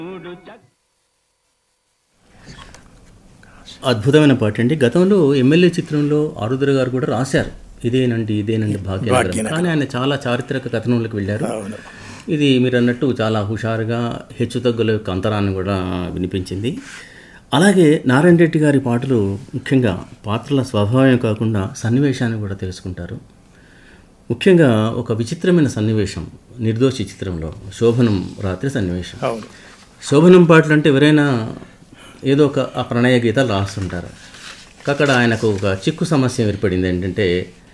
అద్భుతమైన పాట అండి గతంలో ఎమ్మెల్యే చిత్రంలో ఆరుద్ర గారు కూడా రాశారు ఇదేనండి ఇదేనండి భాగ్యనగరం కానీ ఆయన చాలా చారిత్రక కథనంలోకి వెళ్ళారు అవును ఇది మీరు అన్నట్టు చాలా హుషారుగా హెచ్చుతగ్గుల యొక్క అంతరాన్ని కూడా వినిపించింది అలాగే నారాయణ రెడ్డి గారి పాటలు ముఖ్యంగా పాత్రల స్వభావం కాకుండా సన్నివేశాన్ని కూడా తెలుసుకుంటారు ముఖ్యంగా ఒక విచిత్రమైన సన్నివేశం నిర్దోషి చిత్రంలో శోభనం రాత్రి సన్నివేశం అవును శోభనం పాటలు అంటే ఎవరైనా ఏదో ఒక ఆ ప్రణయ గీతాలు రాస్తుంటారు అక్కడ ఆయనకు ఒక చిక్కు సమస్య ఏర్పడింది ఏంటంటే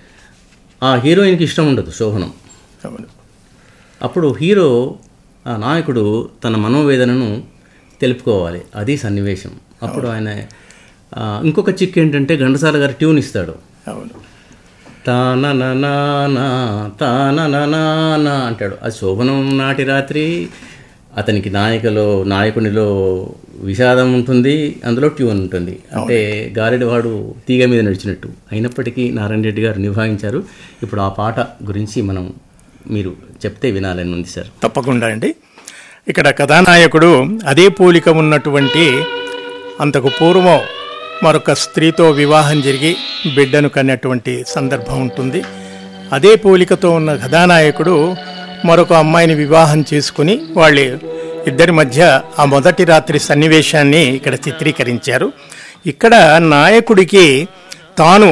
ఆ హీరోయిన్కి ఇష్టం ఉండదు శోభనం అవును అప్పుడు హీరో ఆ నాయకుడు తన మనోవేదనను తెలుపుకోవాలి అది సన్నివేశం అప్పుడు ఆయన ఆ, ఇంకొక చిక్ ఏంటంటే ఘంటసాల గారు ట్యూన్ ఇస్తాడు అవును తానననానా, తానననానా అంటాడు అది శోభనం నాటి రాత్రి అతనికి నాయకలో నాయకునిలో విషాదం ఉంటుంది అందులో ట్యూన్ ఉంటుంది అంటే గారెడివాడు తీగ మీద నడిచినట్టు అయినప్పటికీ నారాయణ రెడ్డి గారు నిభాయించారు ఇప్పుడు ఆ పాట గురించి మనం మీరు చెప్తే వినాలని ఉంది సార్ తప్పకుండా అండి ఇక్కడ కథానాయకుడు అదే పోలిక ఉన్నటువంటి అంతకు పూర్వం మరొక స్త్రీతో వివాహం జరిగి బిడ్డను కన్నటువంటి సందర్భం ఉంటుంది అదే పోలికతో ఉన్న కథానాయకుడు మరొక అమ్మాయిని వివాహం చేసుకుని వాళ్ళ ఇద్దరి మధ్య ఆ మొదటి రాత్రి సన్నివేశాన్ని ఇక్కడ చిత్రీకరించారు ఇక్కడ నాయకుడికి తాను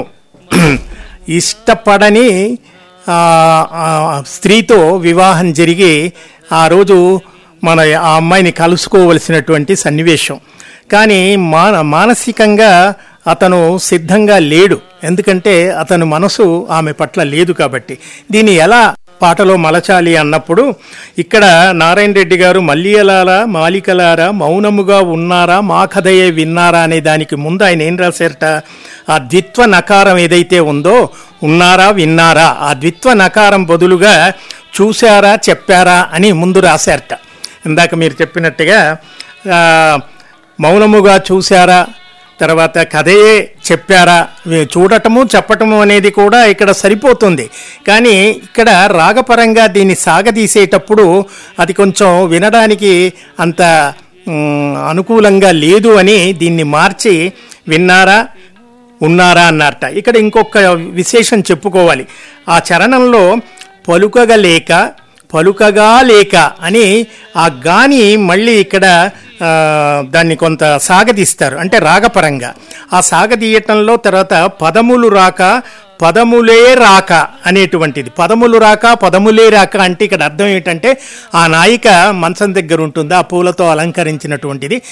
ఇష్టపడని ఆ, ఆ స్త్రీతో వివాహం జరిగి ఆ రోజు మన ఆ అమ్మాయిని కలుసుకోవలసినటువంటి సన్నివేశం కానీ మాన మానసికంగా అతను సిద్ధంగా లేడు ఎందుకంటే అతను మనసు ఆమె పట్ల లేదు కాబట్టి దీన్ని ఎలా పాటలో మలచాలి అన్నప్పుడు ఇక్కడ నారాయణ రెడ్డి గారు మల్లియలారా మాలికలారా మౌనముగా ఉన్నారా మా కథయే విన్నారా అనే దానికి ముందు ఆయన ఏం రాశారట ఆ ద్విత్వ నకారం ఏదైతే ఉందో ఉన్నారా విన్నారా ఆ ద్విత్వ నకారం బదులుగా చూశారా చెప్పారా అని ముందు రాశారట ఇందాక మీరు చెప్పినట్టుగా ఆ, మౌనముగా చూశారా తర్వాత కథయే చెప్పారా వీ- చూడటము చెప్పటము అనేది కూడా ఇక్కడ సరిపోతుంది కానీ ఇక్కడ రాగపరంగా దీన్ని సాగదీసేటప్పుడు అది కొంచెం వినడానికి అంత మ్, అనుకూలంగా లేదు అని దీన్ని మార్చి విన్నారా ఉన్నారా అన్నారట ఇక్కడ ఇంకొక విశేషం చెప్పుకోవాలి ఆ చరణంలో పలుకగలేక పలుకగా లేక అని ఆ గాని మళ్ళీ ఇక్కడ ఆ, దాన్ని కొంత సాగదీస్తారు అంటే రాగపరంగా ఆ సాగదీయటంలో తర్వాత పదములు రాక పదములే రాక అనేటువంటిది పదములు రాక పదములే రాక అంటే ఇక్కడ అర్థం ఏంటంటే ఆ నాయిక మంచం దగ్గర ఉంటుంది ఆ పూలతో అలంకరించినటువంటిది